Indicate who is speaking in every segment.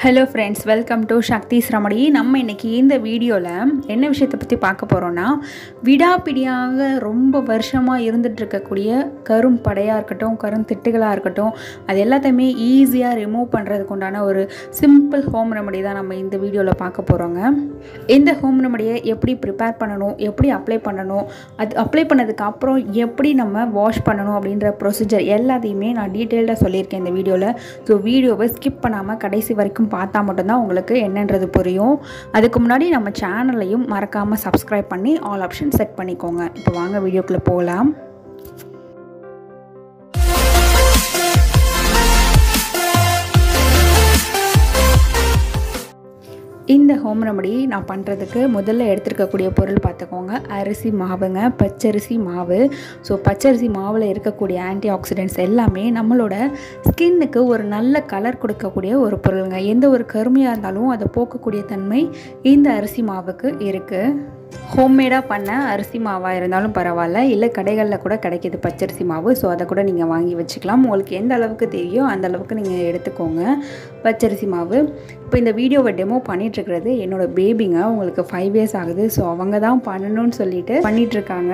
Speaker 1: hello friends welcome to Shakti சிரமடி நம்ம இன்றைக்கி இந்த வீடியோவில் என்ன விஷயத்தை பற்றி பார்க்க போகிறோன்னா விடாப்பிடியாக ரொம்ப வருஷமாக இருந்துட்டு இருக்கக்கூடிய கரும் படையாக இருக்கட்டும் கரும் திட்டுகளாக இருக்கட்டும் அது எல்லாத்தையுமே ஈஸியாக ரிமூவ் பண்ணுறதுக்கு உண்டான ஒரு சிம்பிள் ஹோம் ரெமடி தான் நம்ம இந்த வீடியோவில் பார்க்க போகிறோங்க இந்த ஹோம் ரெமடியை எப்படி ப்ரிப்பேர் பண்ணணும் எப்படி அப்ளை பண்ணணும் அது அப்ளை பண்ணதுக்கு அப்புறம் எப்படி நம்ம வாஷ் பண்ணணும் அப்படின்ற ப்ரொசீஜர் எல்லாத்தையுமே நான் டீட்டெயில்டாக சொல்லியிருக்கேன் இந்த வீடியோவில் ஸோ வீடியோவை ஸ்கிப் பண்ணாமல் கடைசி வரைக்கும் பார்த்தா மட்டும்தான் உங்களுக்கு என்னன்றது புரியும் அதுக்கு முன்னாடி நம்ம சேனலையும் மறக்காமல் சப்ஸ்கிரைப் பண்ணி ஆல் ஆப்ஷன் செட் பண்ணிக்கோங்க இப்போ வாங்க வீடியோக்குள்ளே போகலாம் இந்த ஹோம் ரெமடி நான் பண்ணுறதுக்கு முதல்ல எடுத்துருக்கக்கூடிய பொருள் பார்த்துக்கோங்க அரிசி மாவுங்க பச்சரிசி மாவு ஸோ பச்சரிசி மாவில் இருக்கக்கூடிய ஆன்டி ஆக்சிடென்ட்ஸ் எல்லாமே நம்மளோட ஸ்கின்னுக்கு ஒரு நல்ல கலர் கொடுக்கக்கூடிய ஒரு பொருளுங்க எந்த ஒரு கருமையாக இருந்தாலும் அதை போக்கக்கூடிய தன்மை இந்த அரிசி மாவுக்கு இருக்குது ஹோம்மேடாக பண்ண அரிசி மாவாக இருந்தாலும் பரவாயில்ல இல்லை கடைகளில் கூட கிடைக்கிது பச்சரிசி மாவு ஸோ அதை கூட நீங்கள் வாங்கி வச்சுக்கலாம் உங்களுக்கு எந்த அளவுக்கு தேவையோ அந்த அளவுக்கு நீங்கள் எடுத்துக்கோங்க பச்சரிசி மாவு இப்போ இந்த வீடியோவை டெமோ பண்ணிகிட்ருக்கிறது என்னோடய பேபிங்க உங்களுக்கு ஃபைவ் இயர்ஸ் ஆகுது ஸோ அவங்க தான் பண்ணணும்னு சொல்லிட்டு பண்ணிகிட்ருக்காங்க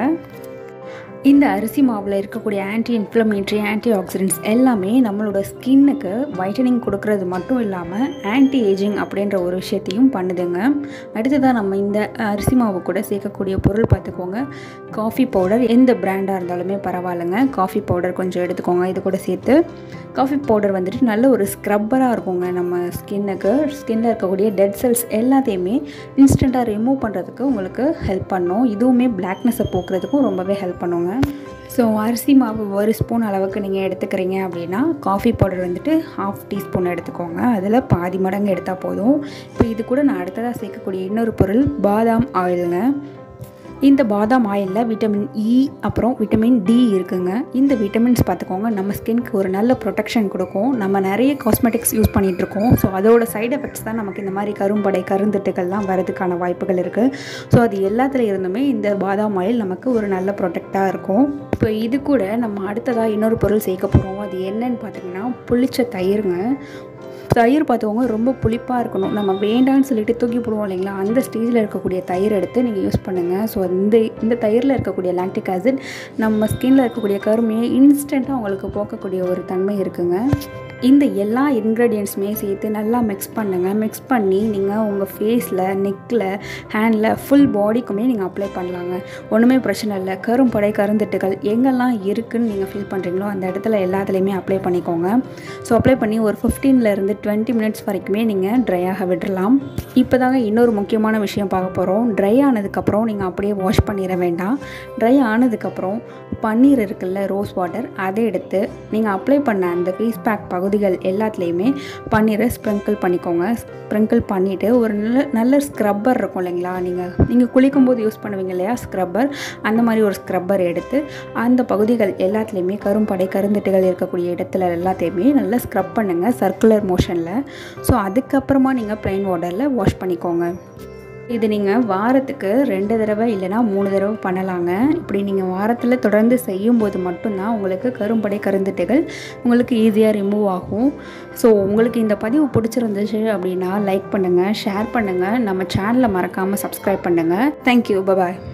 Speaker 1: இந்த அரிசி மாவில் இருக்கக்கூடிய ஆன்டி இன்ஃப்ளமேட்ரி ஆன்டி ஆக்சிடென்ட்ஸ் எல்லாமே நம்மளோட ஸ்கின்னுக்கு வைட்டனிங் கொடுக்கறது மட்டும் இல்லாமல் ஆன்டி ஏஜிங் அப்படின்ற ஒரு விஷயத்தையும் பண்ணுதுங்க அடுத்ததாக நம்ம இந்த அரிசி மாவு கூட சேர்க்கக்கூடிய பொருள் பார்த்துக்கோங்க காஃபி பவுடர் எந்த பிராண்டாக இருந்தாலுமே பரவாயில்லைங்க காஃபி பவுடர் கொஞ்சம் எடுத்துக்கோங்க இது கூட சேர்த்து காஃபி பவுடர் வந்துட்டு நல்ல ஒரு ஸ்க்ரப்பராக இருக்குங்க நம்ம ஸ்கின்னுக்கு ஸ்கின்னில் இருக்கக்கூடிய டெட் செல்ஸ் எல்லாத்தையுமே இன்ஸ்டண்ட்டாக ரிமூவ் பண்ணுறதுக்கு உங்களுக்கு ஹெல்ப் பண்ணும் இதுவுமே பிளாக்னஸை போக்குறதுக்கும் ரொம்பவே ஹெல்ப் பண்ணுங்க ஸோ அரிசி மாவு ஒரு ஸ்பூன் அளவுக்கு நீங்கள் எடுத்துக்கிறீங்க அப்படின்னா காஃபி பவுடர் வந்துட்டு ஹாஃப் டீஸ்பூன் எடுத்துக்கோங்க அதில் பாதி மடங்கு எடுத்தால் போதும் இப்போ இது கூட நான் அடுத்ததாக சேர்க்கக்கூடிய இன்னொரு பொருள் பாதாம் ஆயிலுங்க இந்த பாதாம் ஆயிலில் விட்டமின் இ அப்புறம் விட்டமின் டி இருக்குங்க இந்த விட்டமின்ஸ் பார்த்துக்கோங்க நம்ம ஸ்கின்க்கு ஒரு நல்ல ப்ரொடெக்ஷன் கொடுக்கும் நம்ம நிறைய காஸ்மெட்டிக்ஸ் யூஸ் பண்ணிகிட்ருக்கோம் ஸோ அதோட சைடு எஃபெக்ட்ஸ் தான் நமக்கு இந்த மாதிரி கரும்படை கருந்திட்டுகள்லாம் வரதுக்கான வாய்ப்புகள் இருக்குது ஸோ அது எல்லாத்துல இருந்துமே இந்த பாதாம் ஆயில் நமக்கு ஒரு நல்ல ப்ரொடெக்டாக இருக்கும் இப்போ இது கூட நம்ம அடுத்ததாக இன்னொரு பொருள் சேர்க்க போகிறோம் அது என்னன்னு பார்த்தீங்கன்னா புளிச்ச தயிருங்க தயிர் பார்த்துக்கோங்க ரொம்ப புளிப்பாக இருக்கணும் நம்ம வேண்டான்னு சொல்லிட்டு தூக்கி போடுவோம் இல்லைங்களா அந்த ஸ்டேஜில் இருக்கக்கூடிய தயிர் எடுத்து நீங்கள் யூஸ் பண்ணுங்கள் ஸோ இந்த இந்த தயிரில் இருக்கக்கூடிய லாக்டிக் ஆசிட் நம்ம ஸ்கின்னில் இருக்கக்கூடிய கருமையை இன்ஸ்டண்ட்டாக உங்களுக்கு போக்கக்கூடிய ஒரு தன்மை இருக்குங்க இந்த எல்லா இன்க்ரீடியன்ட்ஸுமே சேர்த்து நல்லா மிக்ஸ் பண்ணுங்கள் மிக்ஸ் பண்ணி நீங்கள் உங்கள் ஃபேஸில் நெக்கில் ஹேண்டில் ஃபுல் பாடிக்குமே நீங்கள் அப்ளை பண்ணலாங்க ஒன்றுமே பிரச்சனை இல்லை கரும்படை கருந்திட்டுகள் எங்கெல்லாம் இருக்குதுன்னு நீங்கள் ஃபீல் பண்ணுறீங்களோ அந்த இடத்துல எல்லாத்துலேயுமே அப்ளை பண்ணிக்கோங்க ஸோ அப்ளை பண்ணி ஒரு ஃபிஃப்டீன்லேருந்து டுவெண்ட்டி மினிட்ஸ் வரைக்குமே நீங்கள் ட்ரை ஆக விட்டுடலாம் இப்போ தாங்க இன்னொரு முக்கியமான விஷயம் பார்க்க போகிறோம் ட்ரை ஆனதுக்கப்புறம் நீங்கள் அப்படியே வாஷ் பண்ணிட வேண்டாம் ட்ரை ஆனதுக்கப்புறம் பன்னீர் இருக்குல்ல ரோஸ் வாட்டர் அதை எடுத்து நீங்கள் அப்ளை பண்ண அந்த ஃபேஸ் பேக் பகுதிகள் எல்லாத்துலேயுமே பன்னீரை ஸ்ப்ரிங்கிள் பண்ணிக்கோங்க ஸ்ப்ரிங்கிள் பண்ணிவிட்டு ஒரு நல்ல நல்ல ஸ்க்ரப்பர் இருக்கும் இல்லைங்களா நீங்கள் நீங்கள் குளிக்கும்போது யூஸ் பண்ணுவீங்க இல்லையா ஸ்க்ரப்பர் அந்த மாதிரி ஒரு ஸ்க்ரப்பர் எடுத்து அந்த பகுதிகள் எல்லாத்துலேயுமே கரும்படை கருந்திட்டுகள் இருக்கக்கூடிய இடத்துல எல்லாத்தையுமே நல்லா ஸ்க்ரப் பண்ணுங்கள் சர்க்குலர் மோஷனில் ஸோ அதுக்கப்புறமா நீங்கள் ப்ளைன் வாட்டரில் வாஷ் பண்ணிக்கோங்க இது நீங்கள் வாரத்துக்கு ரெண்டு தடவை இல்லைனா மூணு தடவை பண்ணலாங்க இப்படி நீங்கள் வாரத்தில் தொடர்ந்து செய்யும்போது மட்டும்தான் உங்களுக்கு கரும்படை கருந்துட்டுகள் உங்களுக்கு ஈஸியாக ரிமூவ் ஆகும் ஸோ உங்களுக்கு இந்த பதிவு பிடிச்சிருந்துச்சு அப்படின்னா லைக் பண்ணுங்கள் ஷேர் பண்ணுங்கள் நம்ம சேனலை மறக்காமல் சப்ஸ்கிரைப் பண்ணுங்கள் தேங்க்யூ பபாய்